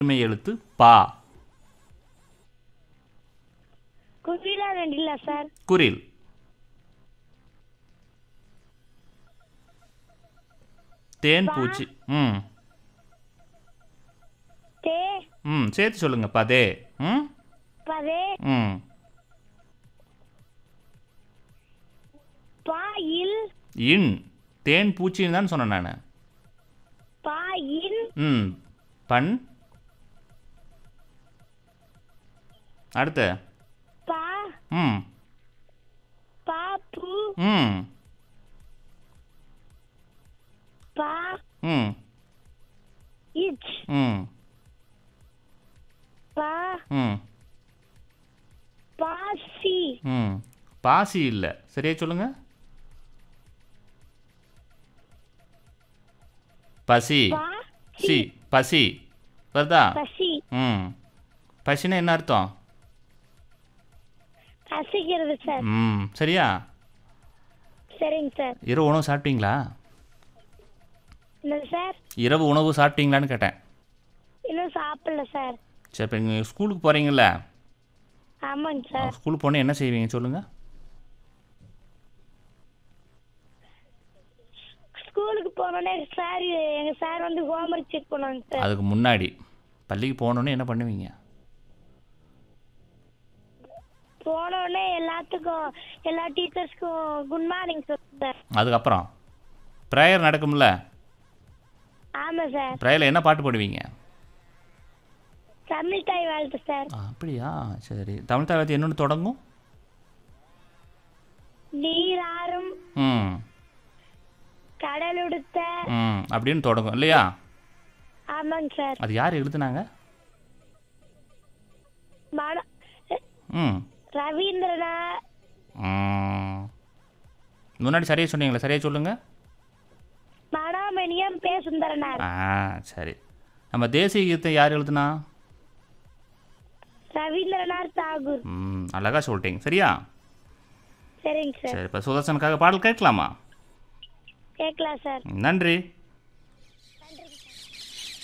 உண்மை எழுத்து பா குவிலா ரெண்டில்ல சார் குரில் தேன் பூச்சி ம் தே ம் சேர்த்து சொல்லுங்க பதே ம் பதே ம் பா இல் இன் தேன் பூச்சின்னு தான் சொன்னேன் நான் பா இன் ம் பண் அடுத்து பா ம் பா பு ம் பா ம் இச் ம் பா ம் பா சி ம் பாசி இல்லை சரியா சொல்லுங்க பசி பா சி பசி வருதா பசி ம் பசினா என்ன அர்த்தம் பசிக்கிறது சார் ம் சரியா சரிங்க சார் இரவு உணவு சாப்பிட்டீங்களா என்ன சார் இரவு உணவு சாப்பிட்டீங்களான்னு கேட்டேன் இன்னும் சாப்பிடல சார் சரி இப்போ நீங்கள் ஸ்கூலுக்கு போகிறீங்கள ஆமாங்க சார் ஸ்கூலுக்கு போனால் என்ன செய்வீங்க சொல்லுங்கள் ஸ்கூலுக்கு போனோடனே சார் எங்க சார் வந்து ஹோம்ஒர்க் செக் பண்ணுவாங்க சார் அதுக்கு முன்னாடி பள்ளிக்கு போனோன்னே என்ன பண்ணுவீங்க போனோடனே எல்லாத்துக்கும் எல்லா டீச்சர்ஸ்க்கும் குட் மார்னிங் சார் அதுக்கப்புறம் ப்ரேயர் நடக்கும்ல ஆமா சார் ப்ரேயரில் என்ன பாட்டு பாடுவீங்க தமிழ் தாய் வாழ்த்து சார் ஆ, அப்படியா சரி தமிழ் தாவத்து என்னொன்று தொடங்கும் நீராறும் ம் கடலுடுத்த ம் அப்படின்னு தொடங்கும் இல்லையா ஆமாங்க சார் அது யார் எழுதுனாங்க மன ம் ரவீந்திரநாத் ம். முன்னாடி சரியாக சொன்னீங்களா சரியாக சொல்லுங்கள் மனோமணியம் பே சுந்தரனார் ஆ சரி நம்ம தேசிய கீதத்தை யார் எழுதுனா ரவீந்திரநாத் தாகூர் ம் அழகாக சொல்லிட்டீங்க சரியா சரிங்க சார் சரி இப்போ சுதர்சனுக்காக பாடல் கேட்கலாமா கேட்கலாம் சார் நன்றி